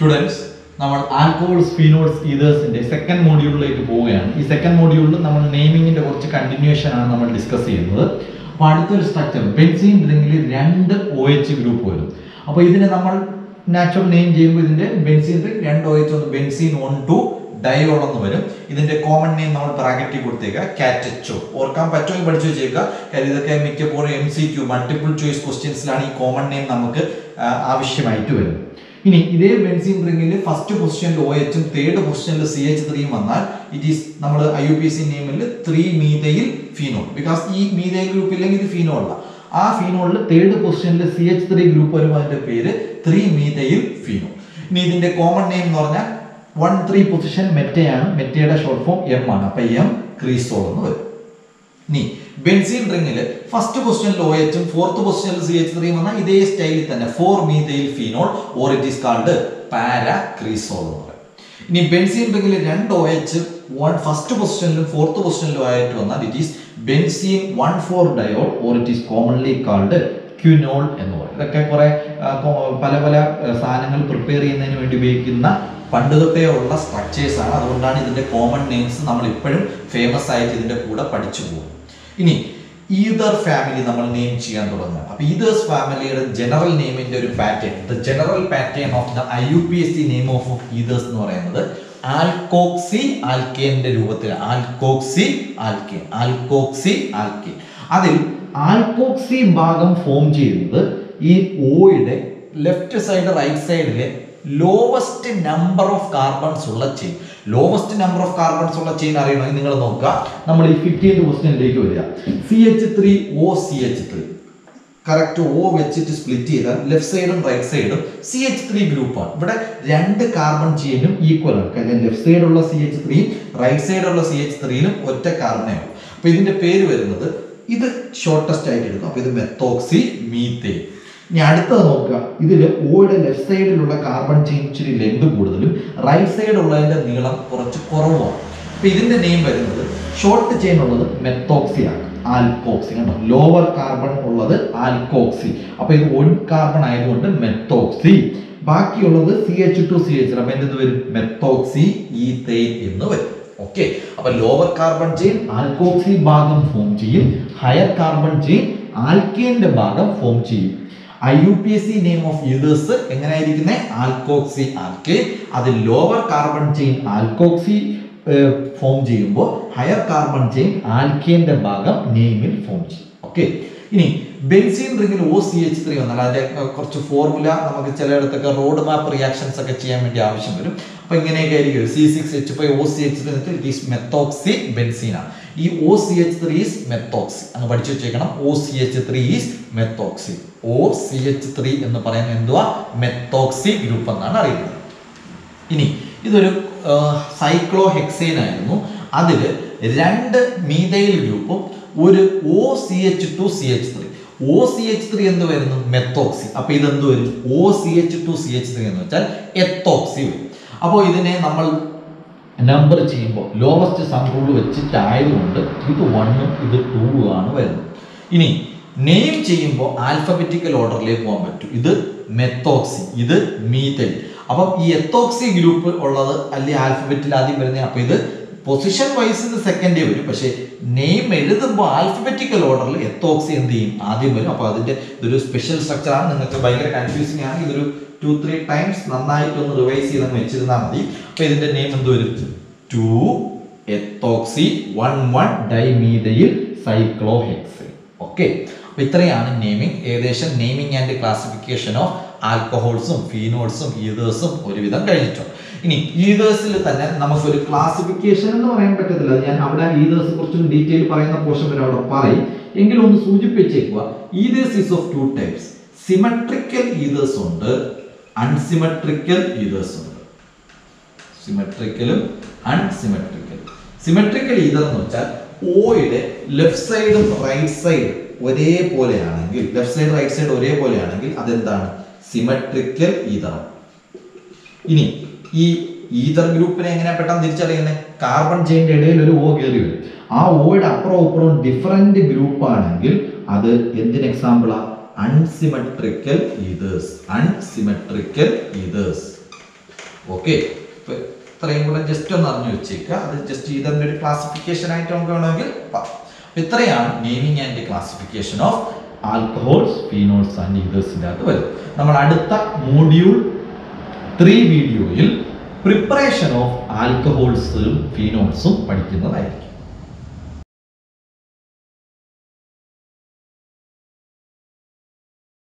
Students നമ്മൾ alcohols phenols ഈതേഴ്സിന്റെ second മോഡ്യൂളിലേക്ക് പോവുകയാണ് ഈ സെക്കൻഡ് മോഡ്യൂളിൽ നമ്മൾ നെയിമിങ്ങിന്റെ കുറച്ച് കണ്ടിന്യൂഷൻ ആണ് നമ്മൾ ഡിസ്കസ് ചെയ്യുന്നത് അപ്പോൾ അടുത്തൊരു സ്ട്രക്ചർ ബെൻസീൻ ഡ്രിങ്കിൽ രണ്ട് ഒ എച്ച് ഗ്രൂപ്പ് വരും അപ്പോൾ ഇതിനെ നമ്മൾ നാച്ചുറൽ നെയിം ചെയ്യുമ്പോൾ ഇതിന്റെ ബെൻസീൻ റിംഗ് രണ്ട് ഒ എച്ച് ഒന്ന് ബെൻസീൻ വൺ ടു ഡയോൾ എന്ന് വരും ഇതിന്റെ കോമൺ നെയിം നമ്മൾ ബ്രാക്കറ്റിൽ കൊടുത്തേക്കുക കാറ്റച്ചോ ഓർക്കാൻ പറ്റുമെങ്കിൽ പഠിച്ചു വെച്ചേക്കുക കാര്യം ഇതൊക്കെ മിക്കപ്പോഴും M C Q multiple choice ക്വസ്റ്റ്യൻസിലാണ് ഈ കോമൺ നെയിം നമുക്ക് ആ, ആവശ്യമായിട്ട് വരും ഇനി ഇതേ ബെൻസീൻ റിംഗിൽ ഫസ്റ്റ് പൊസിഷനിൽ ഒ എച്ചും തേർഡ് പൊസിഷനിൽ സി എച്ച് ത്രീയും വന്നാൽ ഇറ്റ് ഈസ് നമ്മൾ ഐ യു പി സി നെയിമിൽ ത്രീ മീതയിൽ ഫീനോൾ ബിക്കോസ് ഈ മീതയിൽ ഗ്രൂപ്പ് ഇല്ലെങ്കിൽ ഇത് ഫീനോൾ അല്ല ആ ഫീനോളിൽ തേർഡ് പൊസിഷനിൽ സി എച്ച് ത്രീ ഗ്രൂപ്പ് വരുമ്പോൾ അതിന്റെ പേര് ത്രീ മീതയിൽ ഫീനോൾ ഇനി ഇതിന്റെ കോമൺ നെയിം എന്ന് പറഞ്ഞാൽ വൺ ത്രീ പൊസിഷൻ മെറ്റയാണ് മെറ്റയുടെ ഷോർട്ട് ഫോം എം ആണ് അപ്പൊ എം ക്രീസോൾ എന്ന് വരും ഇനി ബെൻസീൻ റിംഗിൽ ഫസ്റ്റ് പൊസിഷനിൽ ഒ എച്ചും ഫോർത്ത് പൊസിഷനിൽ സി എച്ച് ത്രീയും വന്നാൽ ഇതേ സ്റ്റൈലിൽ തന്നെ four methyl phenol or it is called para cresol എന്ന് പറയും ഇനി ബെൻസീൻ റിംഗിൽ രണ്ട് ഒ എച്ച് വൺ ഫസ്റ്റ് പൊസിഷനിലും ഫോർത്ത് പൊസിഷനിലും ആയിട്ട് വന്നാൽ it is benzene one four diol or it is commonly called ക്യുനോൾ എന്ന് പറയും ഇതൊക്കെ കുറെ ആ, കോ- പല പല ആ, സാധനങ്ങൾ പ്രിപ്പയർ ചെയ്യുന്നതിന് വേണ്ടി ഉപയോഗിക്കുന്ന പണ്ട് തൊട്ടേ ഉള്ള സ്ട്രക്ചേഴ്സ് ആണ് അതുകൊണ്ടാണ് ഇതിന്റെ കോമൺ നെയിംസ് നമ്മൾ ഇപ്പോഴും ഫേമസ് ആയിട്ട് ഇതിന്റെ കൂടെ പഠിച്ചു പോകും ഇനി ഈതർ ഫാമിലി നമ്മൾ നെയിം ചെയ്യാൻ തുടങ്ങുക അപ്പൊ ഈതേഴ്സ് ഫാമിലിയുടെ ജനറൽ നെയിമിന്റെ ഒരു pattern the general pattern of the I U P S C name of ethers എന്ന് പറയുന്നത് ആൽക്കോക്സി ആൽക്കേന്റെ രൂപത്തിൽ ആൽക്കോക്സി ആൽക്കേൻ ആൽക്കോക്സി ആൽക്കേൻ അതിൽ ആൽക്കോക്സി ഭാഗം ഫോം ചെയ്യുന്നത് ഈ ഓയുടെ ലെഫ്റ്റ് സൈഡ് റൈറ്റ് സൈഡിലെ ലോവസ്റ്റ് നമ്പർ ഓഫ് കാർബൺസ് ഉള്ള chain lowest number of carbons ഉള്ള ചെയിൻ അറിയണമെങ്കിൽ നിങ്ങൾ നോക്കുക നമ്മൾ ഈ ഫിഫ്റ്റീൻത് ക്വസ്റ്റ്യനിലേക്ക് വരിക C H three O C H three correct O വെച്ചിട്ട് സ്പ്ലിറ്റ് ചെയ്താൽ ലെഫ്റ്റ് സൈഡും റൈറ്റ് സൈഡും സി എച്ച് ത്രീ ഗ്രൂപ്പാണ് ഇവിടെ രണ്ട് കാർബൺ ചെയിനും ഈക്വൽ ആണ് കാരണം ലെഫ്റ്റ് സൈഡുള്ള സി എച്ച് ത്രീയും റൈറ്റ് സൈഡുള്ള സി എച്ച് ത്രീയിലും ഒറ്റ കാർബണേ ഉള്ളൂ അപ്പൊ ഇതിന്റെ പേര് വരുന്നത് ഇത് ഷോർട്ടസ്റ്റ് ആയിട്ട് എടുക്കും അപ്പൊ ഇത് മെത്തോക്സി മീത്തേ ഇനി അടുത്തത് നോക്കുക ഇതിൽ ഓയുടെ ലെഫ്റ്റ് സൈഡിലുള്ള കാർബൺ ചെയിൻ ഇച്ചിരി ലെന്ത് കൂടുതലും റൈറ്റ് സൈഡ് ഉള്ളതിന്റെ നീളം കുറച്ച് കുറവുമാണ് അപ്പൊ ഇതിന്റെ നെയിം വരുന്നത് ഷോർട്ട് ചെയിൻ ഉള്ളത് മെത്തോക്സി ആണ് ആൽക്കോക്സി കണ്ടോ ലോവർ കാർബൺ ഉള്ളത് ആൽക്കോക്സി അപ്പൊ ഇത് വൺ കാർബൺ ആയതുകൊണ്ട് മെത്തോക്സി ബാക്കിയുള്ളത് C H two C H അപ്പൊ എന്ത് വരും മെത്തോക്സി ഈതേൻ എന്ന് വരും ഓക്കെ അപ്പൊ ലോവർ കാർബൺ ചെയിൻ ആൽക്കോക്സി ഭാഗം ഫോം ചെയ്യും ഹയർ കാർബൺ ചെയിൻ ആൽക്കേന്റെ ഭാഗം ഫോം ചെയ്യും I U P S C name of ethers എങ്ങനെയായിരിക്കുന്നത് ആൽക്കോക്സി ആൽക്കേ അത് lower carbon chain alkoxy form ചെയ്യുമ്പോൾ ഹയർ കാർബൺ ചെയിൻ ആൽക്കേന്റെ ഭാഗം നെയിമിൽ ഫോം ചെയ്യും ഓക്കെ ഇനി ബെൻസീൻ റിംഗിൽ ഒ സി എച്ച് ത്രീ വന്നാൽ അതിന്റെ ഏർ, കുറച്ച് ഫോർമുല നമുക്ക് ചിലയിടത്തൊക്കെ റോഡ് മാപ്പ് റിയാക്ഷൻസ് ഒക്കെ ചെയ്യാൻ വേണ്ടി ആവശ്യം വരും അപ്പൊ ഇങ്ങനെയൊക്കെ ആയിരിക്കും C six H five O C H three it is methoxy benzene ആണ് ഈ O C H three is methoxy അങ്ങ് പഠിച്ചു വെച്ചേക്കണം O C H three is methoxy O C H three എന്ന് പറയുന്നത് എന്തുവാ മെത്തോക്സി ഗ്രൂപ്പ് എന്നാണ് അറിയുന്നത് ഇനി ഇതൊരു സൈക്ലോ ഹെക്സൈൻ ആയിരുന്നു അതിൽ രണ്ട് മീതൈൽ ഗ്രൂപ്പും ഒരു O C H two C H three O C H three എന്ന് വരുന്നു മെത്തോക്സി അപ്പൊ ഇതെന്ത് വരും O C H two C H three എന്ന് വെച്ചാൽ എത്തോക്സി വരും അപ്പോൾ ഇതിനെ നമ്മൾ നമ്പർ ചെയ്യുമ്പോൾ ലോവസ്റ്റ് സം റൂൾ വെച്ചിട്ടായതുകൊണ്ട് ഇത് വണ്ണും ഇത് ടൂ ആണ് വരുന്നത് ഇനി നെയിം ചെയ്യുമ്പോൾ ആൽഫബറ്റിക്കൽ ഓർഡറിലേക്ക് പോകാൻ പറ്റും ഇത് മെത്തോക്സി ഇത് മീതൈൽ അപ്പം ഈ എത്തോക്സി ഗ്രൂപ്പ് ഉള്ളത് അല്ലെങ്കിൽ ആൽഫബറ്റിൽ ആദ്യം വരുന്നത് അപ്പൊ ഇത് പൊസിഷൻ വൈസ് ഇത് സെക്കൻഡേ വരും പക്ഷേ നെയിം എഴുതുമ്പോൾ ആൽഫബറ്റിക്കൽ ഓർഡറിൽ എത്തോക്സി എന്ത് ചെയ്യും ആദ്യം വരും അപ്പോൾ അതിന്റെ ഇതൊരു സ്പെഷ്യൽ സ്ട്രക്ചർ ആണ് നിങ്ങൾക്ക് ഭയങ്കര കൺഫ്യൂസിങ് ആണ് ഇതൊരു ടു ത്രീ ടൈംസ് നന്നായിട്ടൊന്ന് റിവൈസ് ചെയ്തങ്ങ് വെച്ചിരുന്നാൽ മതി അപ്പോൾ ഇതിന്റെ നെയിം എന്ത് വരും two ethoxy one one dimethyl cyclohexane okay അപ്പൊ ഇത്രയാണ് നെയിമിംഗ് ഏകദേശം നെയിമിംഗ് ആൻഡ് ക്ലാസിഫിക്കേഷൻ ഓഫ് ആൽക്കഹോൾസും ഫീനോൾസും ഈതേഴ്സും ഒരുവിധം കഴിഞ്ഞിട്ടുണ്ട് ഇനി ഈതേഴ്സിൽ തന്നെ നമുക്കൊരു ക്ലാസിഫിക്കേഷൻ എന്ന് പറയാൻ പറ്റത്തില്ല ഞാൻ അവിടെ ഈതേഴ്സ് കുറച്ചും ഡീറ്റെയിൽ പറയുന്ന പോർഷൻ വരെ അവിടെ പറയും എങ്കിലും ഒന്ന് സൂചിപ്പിച്ചേക്കുക ethers is of two types symmetrical ethers ഉണ്ട് അൺസിമെട്രിക്കൽ ഈതേഴ്സ് ഉണ്ട് സിമെട്രിക്കലും അൺസിമെട്രിക്കലും സിമെട്രിക്കൽ ഈതർ എന്ന് വെച്ചാൽ ഓയുടെ ലെഫ്റ്റ് സൈഡും റൈറ്റ് സൈഡും ഒരേപോലെയാണെങ്കിൽ ലെഫ്റ്റ് സൈഡ് റൈറ്റ് സൈഡ് ഒരേപോലെയാണെങ്കിൽ അതെന്താണ് സിമെട്രിക്കൽ ഈതർ ഇനി ഈ ഈതർ ഗ്രൂപ്പിനെ എങ്ങനെ പെട്ടെന്ന് തിരിച്ചറിയുന്നത് കാർബൺ ചെയിൻ്റെ ഇടയിൽ ഒരു ഓ കയറി വരും ആ ഓയുടെ അപ്പുറവും ഇപ്പുറവും ഡിഫറെന്റ് ഗ്രൂപ്പ് ആണെങ്കിൽ അത് എന്തിന് എക്സാമ്പിളാ unsymmetrical ethers unsymmetrical ethers okay ഇത്രയും കൂടെ ജസ്റ്റ് ഒന്ന് അറിഞ്ഞു വെച്ചേക്കുക അത് ജസ്റ്റ് ഇതിന്റെ ഒരു ക്ലാസിഫിക്കേഷൻ ആയിട്ട് നമുക്ക് വേണമെങ്കിൽ പറയാം. അപ്പൊ ഇത്രയാണ് naming and classification of alcohols phenols and ഈതേഴ്സിൻ്റെ അകത്ത് വരും നമ്മൾ അടുത്ത മോഡ്യൂൾ ത്രീ വീഡിയോയിൽ പ്രിപ്പറേഷൻ ഓഫ് ആൽക്കഹോൾസും ഫീനോൾസും പഠിക്കുന്നതായിരിക്കും